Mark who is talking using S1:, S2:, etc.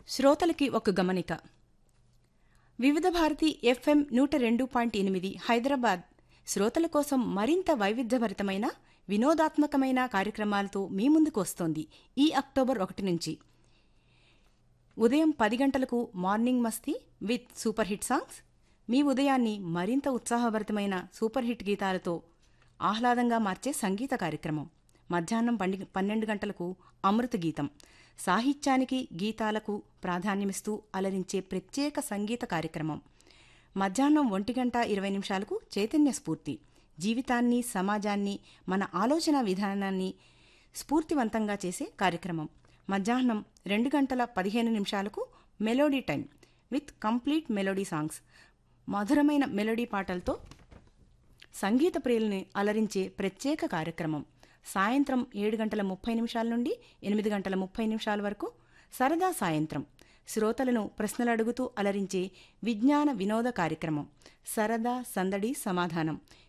S1: శ్రోతలకి ఒక గమనిక వివిధ భారతి ఎఫ్ఎం నూట రెండు పాయింట్ ఎనిమిది హైదరాబాద్ శ్రోతల కోసం మరింత వైవిధ్యభరితమైన వినోదాత్మకమైన కార్యక్రమాలతో మీ ముందుకు వస్తోంది ఈ అక్టోబర్ ఒకటి నుంచి ఉదయం పది గంటలకు morning Masti with super hit songs మీ ఉదయాన్ని మరింత ఉత్సాహభరితమైన సూపర్ హిట్ గీతాలతో ఆహ్లాదంగా మార్చే సంగీత కార్యక్రమం మధ్యాహ్నం పండి పన్నెండు గంటలకు అమృత గీతం సాహిత్యానికి గీతాలకు ప్రాధాన్యమిస్తూ అలరించే ప్రత్యేక సంగీత కార్యక్రమం మధ్యాహ్నం ఒంటి గంట ఇరవై నిమిషాలకు చైతన్య స్ఫూర్తి జీవితాన్ని సమాజాన్ని మన ఆలోచన విధానాన్ని స్ఫూర్తివంతంగా చేసే కార్యక్రమం మధ్యాహ్నం రెండు గంటల పదిహేను నిమిషాలకు melody time with complete melody songs మధురమైన మెలోడీ పాటలతో సంగీత ప్రియుల్ని అలరించే ప్రత్యేక కార్యక్రమం సాయంత్రం ఏడు గంటల ముప్పై నిమిషాల నుండి ఎనిమిది గంటల ముప్పై నిమిషాల వరకు సరదా సాయంత్రం శ్రోతలను ప్రశ్నలు అడుగుతూ అలరించే విజ్ఞాన వినోద కార్యక్రమం సరదా సందడి సమాధానం